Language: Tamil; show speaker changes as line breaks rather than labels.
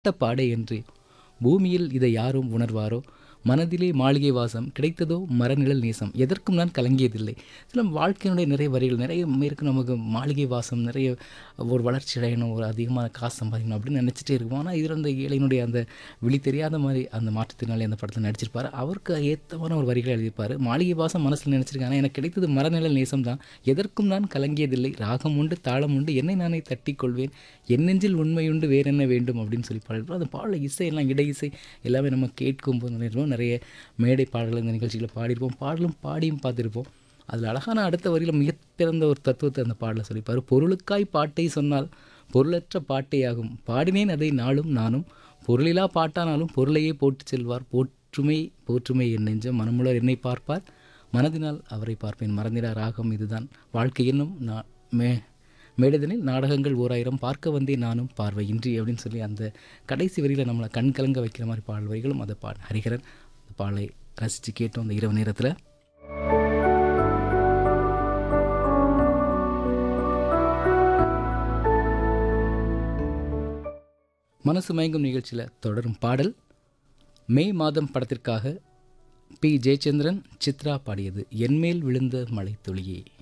பாடே என்று பூமியில் இதை யாரும் உணர்வாரோ மனதிலே மாளிகை வாசம் கிடைத்ததோ மரநிழல் நேசம் எதற்கும் நான் கலங்கியதில்லை சில வாழ்க்கையினுடைய நிறைய வரிகள் நிறைய இருக்கு நமக்கு மாளிகை வாசம் நிறைய ஒரு வளர்ச்சி அடையணும் ஒரு அதிகமான காசு சம்பாதிக்கணும் அப்படின்னு நினச்சிட்டே இருக்கும் ஆனால் இதில் அந்த ஏழையினுடைய அந்த விழி தெரியாத மாதிரி அந்த மாற்றுத்திறனாளி அந்த படத்தில் நடிச்சிருப்பார் அவருக்கு ஏற்றமான ஒரு வரிகளை எழுதியிருப்பார் மாளிகை வாசம் மனசில் நினச்சிருக்கேன் ஆனால் எனக்கு கிடைத்தது மரநிழல் நேசம் தான் எதற்கும் நான் கலங்கியதில்லை ராகம் உண்டு தாளம் உண்டு என்னை நானே தட்டி கொள்வேன் என் நெஞ்சில் உண்மையுண்டு வேற என்ன வேண்டும் அப்படின்னு சொல்லி பாடிருப்போம் அந்த பாடல இசையெல்லாம் இடை இசை எல்லாமே நம்ம கேட்கும்போது நினைப்போம் நிறைய மேடை பாடல்கள் இந்த நிகழ்ச்சிகளை பாடியிருப்போம் பாடலும் பாடியும் பார்த்துருப்போம் அதில் அழகான அடுத்த வரியில் மிகப்பிறந்த ஒரு தத்துவத்தை அந்த பாடலை சொல்லிப்பார் பொருளுக்காய் பாட்டை சொன்னால் பொருளற்ற பாட்டேயாகும் பாடினேன் அதை நாளும் நானும் பொருளிலா பாட்டானாலும் பொருளையே போட்டு செல்வார் போற்றுமை போற்றுமை என் நெஞ்சம் மனமுளர் என்னை பார்ப்பார் மனதினால் அவரை பார்ப்பேன் மறந்திடா ராகம் இதுதான் வாழ்க்கை என்னும் நான் மே மேடைதனில் நாடகங்கள் ஓராயிரம் பார்க்க வந்தேன் நானும் பார்வையின்றி அப்படின்னு சொல்லி அந்த கடைசி வரியில் நம்மளை கண் கலங்க வைக்கிற மாதிரி பாடல் வரிகளும் அதை பா ஹரிஹரன் அந்த பாடலை ரசித்து கேட்டோம் அந்த இரவு நேரத்தில் மனசு மயங்கும் நிகழ்ச்சியில் தொடரும் பாடல் மே மாதம் படத்திற்காக பி ஜெயச்சந்திரன் சித்ரா பாடியது என்மேல் விழுந்த மழை துளியே